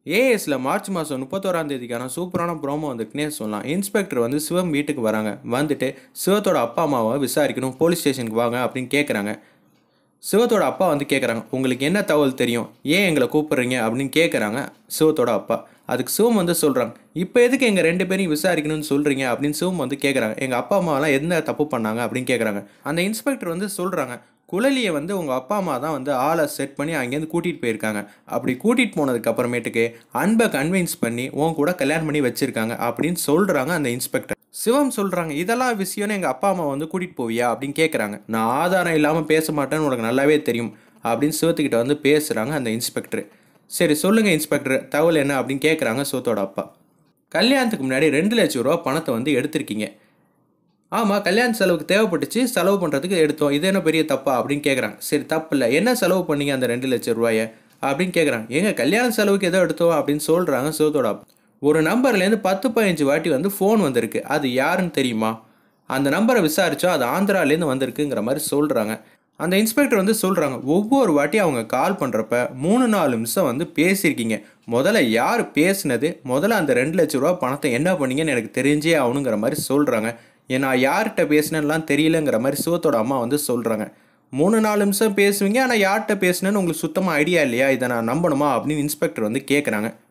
ஏஎஸ்ல March மாதம் முப்பத்தோராம் தேதிக்கான சூப்பரான ப்ரோமோ வந்துட்டுனே சொல்லலாம் இன்ஸ்பெக்டர் வந்து சிவம் வீட்டுக்கு வராங்க வந்துட்டு சிவத்தோட அப்பா அம்மாவை விசாரிக்கணும் போலீஸ் ஸ்டேஷனுக்கு வாங்க அப்படின்னு கேட்குறாங்க சிவத்தோட அப்பா வந்து கேட்குறாங்க உங்களுக்கு என்ன தகவல் தெரியும் ஏன் எங்களை கூப்பிடுறீங்க அப்படின்னு கேட்குறாங்க சிவத்தோட அப்பா அதுக்கு சிவம் வந்து சொல்கிறாங்க இப்போ எதுக்கு எங்கள் ரெண்டு பேரையும் விசாரிக்கணும்னு சொல்கிறீங்க அப்படின்னு சிவம் வந்து கேட்குறாங்க எங்கள் அப்பா அம்மாவெல்லாம் என்ன தப்பு பண்ணாங்க அப்படின்னு கேட்குறாங்க அந்த இன்ஸ்பெக்டர் வந்து சொல்கிறாங்க குழலியை வந்து உங்கள் அப்பா அம்மா தான் வந்து ஆளை செட் பண்ணி அங்கேருந்து கூட்டிகிட்டு போயிருக்காங்க அப்படி கூட்டிகிட்டு போனதுக்கு அப்புறமேட்டுக்கு அன்பை கன்வின்ஸ் பண்ணி உன் கூட கல்யாணம் பண்ணி வச்சுருக்காங்க அப்படின்னு சொல்கிறாங்க அந்த இன்ஸ்பெக்டர் சிவம் சொல்கிறாங்க இதெல்லாம் விஷயம்னு எங்கள் அப்பா அம்மா வந்து கூட்டிகிட்டு போவியா அப்படின்னு கேட்குறாங்க நான் ஆதாரம் இல்லாமல் பேச மாட்டேன்னு உனக்கு நல்லாவே தெரியும் அப்படின்னு சிவத்துக்கிட்ட வந்து பேசுகிறாங்க அந்த இன்ஸ்பெக்டர் சரி சொல்லுங்கள் இன்ஸ்பெக்டர் தகவல் என்ன அப்படின்னு கேட்குறாங்க சிவத்தோட அப்பா கல்யாணத்துக்கு முன்னாடி ரெண்டு லட்சம் ரூபா பணத்தை வந்து எடுத்திருக்கீங்க ஆமாம் கல்யாண செலவுக்கு தேவைப்பட்டுச்சு செலவு பண்ணுறதுக்கு எடுத்தோம் இது என்ன பெரிய தப்பா அப்படின்னு கேட்குறாங்க சரி தப்பு இல்லை என்ன செலவு பண்ணீங்க அந்த ரெண்டு லட்சம் ரூபாயை அப்படின்னு கேட்குறாங்க எங்க கல்யாண செலவுக்கு ஏதோ எடுத்தோம் அப்படின்னு சொல்கிறாங்க சிவத்தோட அப்பா ஒரு நம்பர்லேருந்து பத்து பதினஞ்சு வாட்டி வந்து ஃபோன் வந்திருக்கு அது யாருன்னு தெரியுமா அந்த நம்பரை விசாரிச்சா அது ஆந்திராலேருந்து வந்திருக்குங்கிற மாதிரி சொல்கிறாங்க அந்த இன்ஸ்பெக்டர் வந்து சொல்கிறாங்க ஒவ்வொரு வாட்டி அவங்க கால் பண்ணுறப்ப மூணு நாலு நிமிஷம் வந்து பேசியிருக்கீங்க முதல்ல யார் பேசுனது முதல்ல அந்த ரெண்டு லட்ச ரூபா பணத்தை என்ன பண்ணீங்கன்னு எனக்கு தெரிஞ்சே ஆகணுங்கிற மாதிரி சொல்கிறாங்க ஏன்னா யார்கிட்ட பேசினேன்லாம் தெரியலங்கிற மாதிரி சிவத்தோட அம்மா வந்து சொல்கிறாங்க மூணு நாலு நிமிஷம் பேசுவீங்க ஆனால் யார்கிட்ட பேசுனேன்னு உங்களுக்கு சுத்தமாக ஐடியா இல்லையா இதை நான் நம்பணுமா அப்படின்னு இன்ஸ்பெக்டர் வந்து கேட்குறாங்க